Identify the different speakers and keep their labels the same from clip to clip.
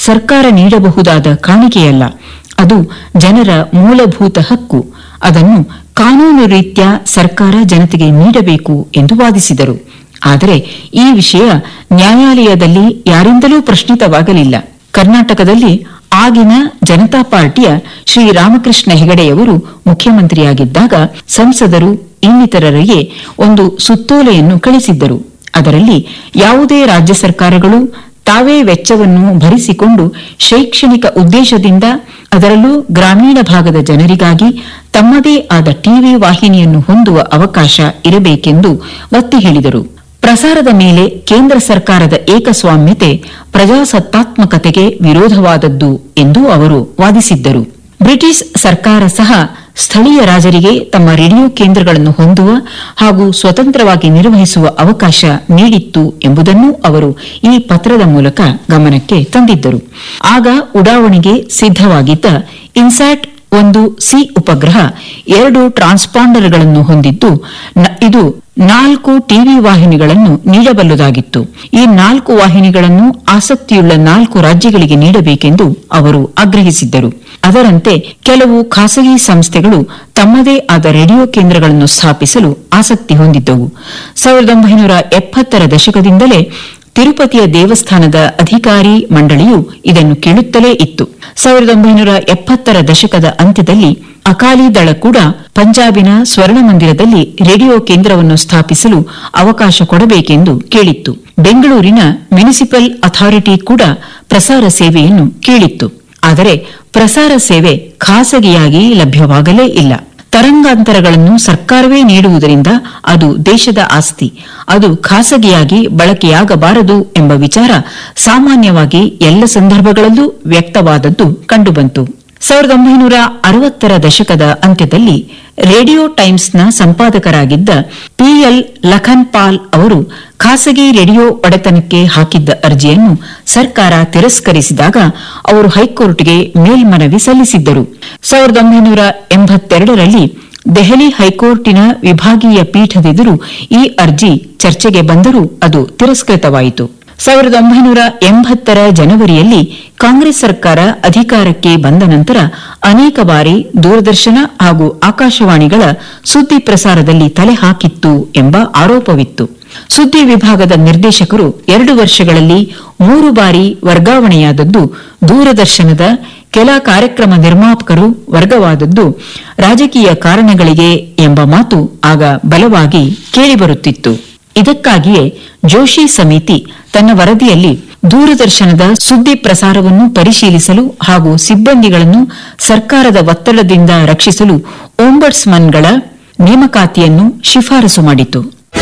Speaker 1: ಸರ್ಕಾರ ನೀಡಬಹುದಾದ ಕಾಣಿಕೆಯಲ್ಲ ಅದು ಜನರ ಮೂಲಭೂತ ಹಕ್ಕು ಅದನ್ನು ಕಾನೂನು ರೀತ್ಯ ಸರ್ಕಾರ ಜನತೆಗೆ ನೀಡಬೇಕು ಎಂದು ವಾದಿಸಿದರು ಆದರೆ ಈ ವಿಷಯ ನ್ಯಾಯಾಲಯದಲ್ಲಿ ಯಾರಿಂದಲೂ ಪ್ರಶ್ನಿತವಾಗಲಿಲ್ಲ ಕರ್ನಾಟಕದಲ್ಲಿ ಆಗಿನ ಜನತಾ ಪಾರ್ಟಿಯ ಶ್ರೀ ರಾಮಕೃಷ್ಣ ಹೆಗಡೆಯವರು ಮುಖ್ಯಮಂತ್ರಿಯಾಗಿದ್ದಾಗ ಸಂಸದರು ಇನ್ನಿತರರಿಗೆ ಒಂದು ಸುತ್ತೋಲೆಯನ್ನು ಕಳಿಸಿದ್ದರು ಅದರಲ್ಲಿ ಯಾವುದೇ ರಾಜ್ಯ ಸರ್ಕಾರಗಳು ತಾವೇ ವೆಚ್ಚವನ್ನು ಭರಿಸಿಕೊಂಡು ಶೈಕ್ಷಣಿಕ ಉದ್ದೇಶದಿಂದ ಅದರಲ್ಲೂ ಗ್ರಾಮೀಣ ಭಾಗದ ಜನರಿಗಾಗಿ ತಮ್ಮದೇ ಆದ ಟಿವಿ ವಾಹಿನಿಯನ್ನು ಹೊಂದುವ ಅವಕಾಶ ಇರಬೇಕೆಂದು ಒತ್ತಿ ಹೇಳಿದರು ಪ್ರಸಾರದ ಮೇಲೆ ಕೇಂದ್ರ ಸರ್ಕಾರದ ಏಕಸ್ವಾಮ್ಯತೆ ಪ್ರಜಾಸತ್ತಾತ್ಮಕತೆಗೆ ವಿರೋಧವಾದದ್ದು ಎಂದು ಅವರು ವಾದಿಸಿದ್ದರು ಬ್ರಿಟಿಷ್ ಸರ್ಕಾರ ಸಹ ಸ್ಥಳೀಯ ರಾಜರಿಗೆ ತಮ್ಮ ರೇಡಿಯೋ ಕೇಂದ್ರಗಳನ್ನು ಹೊಂದುವ ಹಾಗೂ ಸ್ವತಂತ್ರವಾಗಿ ನಿರ್ವಹಿಸುವ ಅವಕಾಶ ನೀಡಿತ್ತು ಎಂಬುದನ್ನು ಅವರು ಈ ಪತ್ರದ ಮೂಲಕ ಗಮನಕ್ಕೆ ತಂದಿದ್ದರು ಆಗ ಉಡಾವಣೆಗೆ ಸಿದ್ಧವಾಗಿದ್ದ ಇನ್ಸ್ಯಾಟ್ ಒಂದು ಸಿ ಉಪಗ್ರಹ ಎರಡು ಟ್ರಾನ್ಸ್ಪಾಂಡರ್ಗಳನ್ನು ಹೊಂದಿದ್ದು ನ- ಇದು ನಾಲ್ಕು ಟಿವಿ ವಾಹಿನಿಗಳನ್ನು ನೀಡಬಲ್ಲುದಾಗಿತ್ತು ಈ ನಾಲ್ಕು ವಾಹಿನಿಗಳನ್ನು ಆಸಕ್ತಿಯುಳ್ಳ ನಾಲ್ಕು ರಾಜ್ಯಗಳಿಗೆ ನೀಡಬೇಕೆಂದು ಅವರು ಆಗ್ರಹಿಸಿದ್ದರು ಅದರಂತೆ ಕೆಲವು ಖಾಸಗಿ ಸಂಸ್ಥೆಗಳು ತಮ್ಮದೇ ಆದ ರೇಡಿಯೋ ಕೇಂದ್ರಗಳನ್ನು ಸ್ಥಾಪಿಸಲು ಆಸಕ್ತಿ ಹೊಂದಿದ್ದವು ಸಾವಿರದ ಒಂಬೈನೂರ ಎಪ್ಪತ್ತರ ದಶಕದಿಂದಲೇ ತಿರುಪತಿಯ ದೇವಸ್ಥಾನದ ಅಧಿಕಾರಿ ಮಂಡಳಿಯು ಇದನ್ನು ಕೇಳುತ್ತಲೇ ಇತ್ತು ಸಾವಿರದ ಒಂಬೈನೂರ ಎಪ್ಪತ್ತರ ದಶಕದ ಅಂತ್ಯದಲ್ಲಿ ಅಕಾಲಿ ದಳ ಕೂಡ ಪಂಜಾಬಿನ ಸ್ವರ್ಣ ಮಂದಿರದಲ್ಲಿ ರೇಡಿಯೋ ಕೇಂದ್ರವನ್ನು ಸ್ಥಾಪಿಸಲು ಅವಕಾಶ ಕೊಡಬೇಕೆಂದು ಕೇಳಿತ್ತು ಬೆಂಗಳೂರಿನ ಮುನಿಸಿಪಲ್ ಅಥಾರಿಟಿ ಕೂಡ ಪ್ರಸಾರ ಸೇವೆಯನ್ನು ಕೇಳಿತ್ತು ಆದರೆ ಪ್ರಸಾರ ಸೇವೆ ಖಾಸಗಿಯಾಗಿ ಲಭ್ಯವಾಗಲೇ ಇಲ್ಲ ತರಂಗಾಂತರಗಳನ್ನು ಸರ್ಕಾರವೇ ನೀಡುವುದರಿಂದ ಅದು ದೇಶದ ಆಸ್ತಿ ಅದು ಖಾಸಗಿಯಾಗಿ ಬಳಕೆಯಾಗಬಾರದು ಎಂಬ ವಿಚಾರ ಸಾಮಾನ್ಯವಾಗಿ ಎಲ್ಲ ಸಂದರ್ಭಗಳಲ್ಲೂ ವ್ಯಕ್ತವಾದದ್ದು ಕಂಡುಬಂತು ಸಾವಿರದ ಒಂಬೈನೂರ ಅರವತ್ತರ ದಶಕದ ಅಂತ್ಯದಲ್ಲಿ ರೇಡಿಯೋ ಟೈಮ್ಸ್ನ ಸಂಪಾದಕರಾಗಿದ್ದ ಪಿಎಲ್ ಲಖನ್ ಪಾಲ್ ಅವರು ಖಾಸಗಿ ರೇಡಿಯೋ ಒಡೆತನಕ್ಕೆ ಹಾಕಿದ್ದ ಅರ್ಜಿಯನ್ನು ಸರ್ಕಾರ ತಿರಸ್ಕರಿಸಿದಾಗ ಅವರು ಹೈಕೋರ್ಟ್ಗೆ ಮೇಲ್ಮನವಿ ಸಲ್ಲಿಸಿದ್ದರು ಸಾವಿರದ ಒಂಬೈನೂರ ಎಂಬತ್ತೆರಡರಲ್ಲಿ ದೆಹಲಿ ಹೈಕೋರ್ಟಿನ ವಿಭಾಗೀಯ ಪೀಠದೆದುರು ಈ ಅರ್ಜಿ ಚರ್ಚೆಗೆ ಬಂದರೂ ಅದು ತಿರಸ್ಕೃತವಾಯಿತು ಸಾವಿರದ ಒಂಬೈನೂರ ಎಂಬತ್ತರ ಜನವರಿಯಲ್ಲಿ ಕಾಂಗ್ರೆಸ್ ಸರ್ಕಾರ ಅಧಿಕಾರಕ್ಕೆ ಬಂದ ನಂತರ ಅನೇಕ ಬಾರಿ ದೂರದರ್ಶನ ಹಾಗೂ ಆಕಾಶವಾಣಿಗಳ ಸುದ್ದಿ ಪ್ರಸಾರದಲ್ಲಿ ತಲೆ ಹಾಕಿತ್ತು ಎಂಬ ಆರೋಪವಿತ್ತು ಸುದ್ದಿ ವಿಭಾಗದ ನಿರ್ದೇಶಕರು ಎರಡು ವರ್ಷಗಳಲ್ಲಿ ಮೂರು ಬಾರಿ ವರ್ಗಾವಣೆಯಾದದ್ದು ದೂರದರ್ಶನದ ಕೆಲ ಕಾರ್ಯಕ್ರಮ ನಿರ್ಮಾಪಕರು ವರ್ಗವಾದದ್ದು ರಾಜಕೀಯ ಕಾರಣಗಳಿಗೆ ಎಂಬ ಮಾತು ಆಗ ಬಲವಾಗಿ ಕೇಳಿಬರುತ್ತಿತ್ತು ಇದಕ್ಕಾಗಿಯೇ ಜೋಶಿ ಸಮಿತಿ ತನ್ನ ವರದಿಯಲ್ಲಿ ದೂರದರ್ಶನದ ಸುದ್ದಿ ಪ್ರಸಾರವನ್ನು ಪರಿಶೀಲಿಸಲು ಹಾಗೂ ಸಿಬ್ಬಂದಿಗಳನ್ನು ಸರ್ಕಾರದ ಒತ್ತಡದಿಂದ ರಕ್ಷಿಸಲು ಓಂಬರ್ಸ್ಮನ್ಗಳ ನೇಮಕಾತಿಯನ್ನು ಶಿಫಾರಸು ಮಾಡಿತು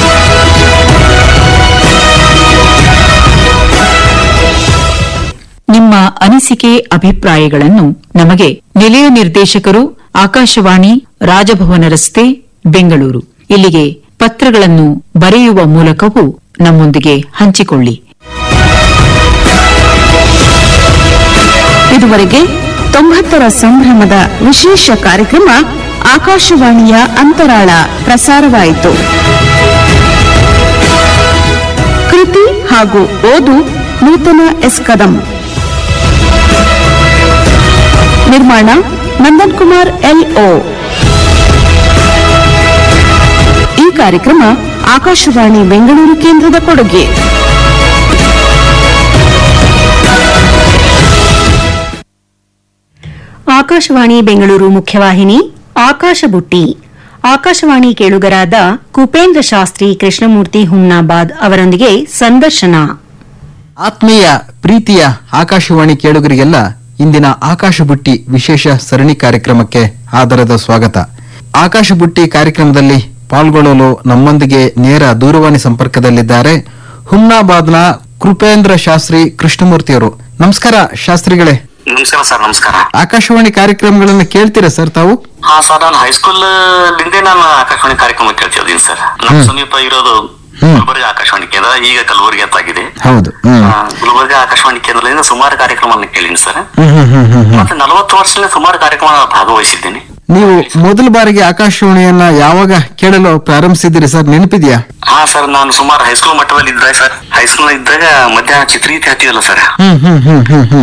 Speaker 1: ನಿಮ್ಮ ಅನಿಸಿಕೆ ಅಭಿಪ್ರಾಯಗಳನ್ನು ನಮಗೆ ನಿಲಯ ನಿರ್ದೇಶಕರು ಆಕಾಶವಾಣಿ ರಾಜಭವನ ರಸ್ತೆ ಬೆಂಗಳೂರು ಇಲ್ಲಿಗೆ ಪತ್ರಗಳನ್ನು ಬರೆಯುವ ಮೂಲಕವೂ ನಮ್ಮೊಂದಿಗೆ ಹಂಚಿಕೊಳ್ಳಿ
Speaker 2: ಇದುವರೆಗೆ ತೊಂಬತ್ತರ ಸಂಭ್ರಮದ ವಿಶೇಷ ಕಾರ್ಯಕ್ರಮ ಆಕಾಶವಾಣಿಯ ಅಂತರಾಳ ಪ್ರಸಾರವಾಯಿತು ಕೃತಿ ಹಾಗೂ ಓದು ನೂತನ ಎಸ್ ಕದಂ ನಿರ್ಮಾಣ ನಂದನ್ ಕುಮಾರ್ ಎಲ್ಒ ಈ ಕಾರ್ಯಕ್ರಮ ಆಕಾಶವಾಣಿ ಬೆಂಗಳೂರು ಕೇಂದ್ರದ ಕೊಡುಗೆ
Speaker 3: ಆಕಾಶವಾಣಿ ಬೆಂಗಳೂರು ಮುಖ್ಯವಾಹಿನಿ ಆಕಾಶ ಬುಟ್ಟಿ ಆಕಾಶವಾಣಿ ಕೇಳುಗರಾದ ಕುಪೇಂದ್ರ ಶಾಸ್ತ್ರಿ ಕೃಷ್ಣಮೂರ್ತಿ ಹುಮ್ನಾಬಾದ್ ಅವರೊಂದಿಗೆ ಸಂದರ್ಶನ
Speaker 4: ಆತ್ಮೀಯ ಪ್ರೀತಿಯ ಆಕಾಶವಾಣಿ ಕೇಳುಗರಿಗೆಲ್ಲ ಇಂದಿನ ಆಕಾಶ ಬುಟ್ಟಿ ವಿಶೇಷ ಸರಣಿ ಕಾರ್ಯಕ್ರಮಕ್ಕೆ ಆದರದ ಸ್ವಾಗತ ಆಕಾಶ ಬುಟ್ಟಿ ಕಾರ್ಯಕ್ರಮದಲ್ಲಿ ಪಾಲ್ಗೊಳ್ಳಲು ನಮ್ಮೊಂದಿಗೆ ನೇರ ದೂರವಾಣಿ ಸಂಪರ್ಕದಲ್ಲಿದ್ದಾರೆ ಹುಮ್ನಾಬಾದ್ನ ಕೃಪೇಂದ್ರ ಶಾಸ್ತ್ರಿ ಕೃಷ್ಣಮೂರ್ತಿಯವರು ನಮಸ್ಕಾರ ಶಾಸ್ತ್ರಿಗಳೇ
Speaker 5: ನಮಸ್ಕಾರ ಸರ್ ನಮಸ್ಕಾರ
Speaker 4: ಆಕಾಶವಾಣಿ ಕಾರ್ಯಕ್ರಮಗಳನ್ನ ಕೇಳ್ತೀರಾ ಸರ್ ತಾವು
Speaker 5: ಹಾ ಸರ್ ನಾನು ಹೈಸ್ಕೂಲ್ ಲಿಂದೇ ನಾನು ಆಕಾಶವಾಣಿ ಕಾರ್ಯಕ್ರಮ ಕೇಳ್ತಿದ್ದೀನಿ ಸರ್ ನಮ್ಮ ಸಮೀಪ ಇರೋದು
Speaker 4: ಹ್ಮ್.
Speaker 5: ಗುಲ್ಬರ್ಗ ಆಕಾಶವಾಣಿ ಕೇಂದ್ರ ಈಗ ಕಲಬುರಗಿ ಅಂತಾಗಿದೆ
Speaker 4: ಹೌದು ಹ್ಮ್
Speaker 5: ಆ, ಗುಲ್ಬರ್ಗ ಆಕಾಶವಾಣಿ ಕೇಂದ್ರದಿಂದ ಸುಮಾರು ಕಾರ್ಯಕ್ರಮವನ್ನು ಕೇಳಿನಿ ಸರ್
Speaker 4: ಹ್ಮ್ ಹ್ಮ್ ಹ್ಮ್ ಹ್ಮ್ ಹ್ಮ್
Speaker 5: ಮತ್ತೆ ನಲವತ್ತು ವರ್ಷದಿಂದ ಸುಮಾರು ಕಾರ್ಯಕ್ರಮ ಭಾಗವಹಿಸಿದ್ದೀನಿ
Speaker 4: ನೀವು ಮೊದಲ ಬಾರಿಗೆ ಆಕಾಶವಾಣಿಯನ್ನ ಯಾವಾಗ ಕೇಳಲು ಪ್ರಾರಂಭಿಸಿದ್ದೀರಿ ಸರ್ ನೆನಪಿದ್ಯಾ
Speaker 5: ಹಾ ಸರ್ ನಾನು ಸುಮಾರು ಹೈಸ್ಕೂಲ್ ಮಟ್ಟದಲ್ಲಿ ಇದ್ದಾಗ ಸರ್ ಹೈಸ್ಕೂಲ್ ಇದ್ದಾಗ ಮಧ್ಯಾಹ್ನ ಚಿತ್ರಗೀತೆ ಹತ್ತಿದಲ್ಲ ಸರ್
Speaker 4: ಹ್ಮ್ ಹ್ಮ್ ಹ್ಮ್ ಹ್ಮ್ ಹ್ಮ್